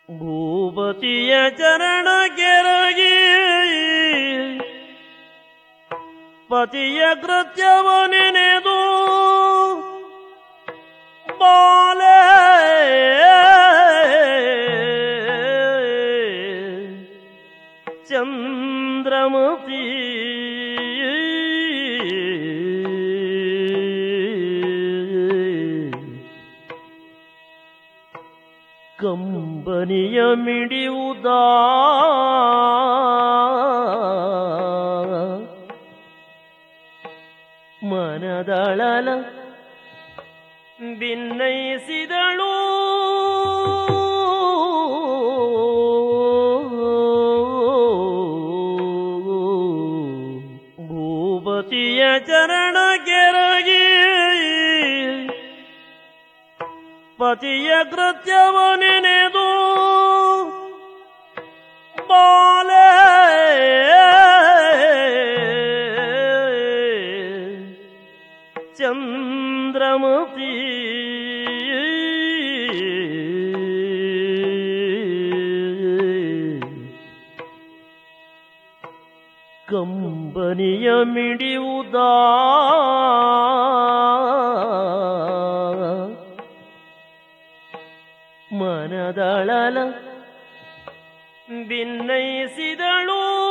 ಭೂಪತಿಯ ಚರಣ ಕೆರಗಿ ಪತಿಯ ಕೃತ್ಯವ ನೆನೆದು ಬಾಲೆ ಚಂದ್ರಮತಿ ಕಂಬನಿಯ ಮಿಡಿಯುವುದ ಮನದಳಲ ಭಿನ್ನಯಿಸಿದಳು ಭೂಪತಿಯ ಚರಣ ಕೆರಗಿ ಪತಿಯ ಕೃತ್ಯವ ನೆನೆದು ಬಾಲೆ ಚಂದ್ರಮತಿ ಕಂಬನಿಯ ಮಿಡಿಯುವುದ ಮನದಳಲ ಭಿನ್ನಯಿಸಿದಳು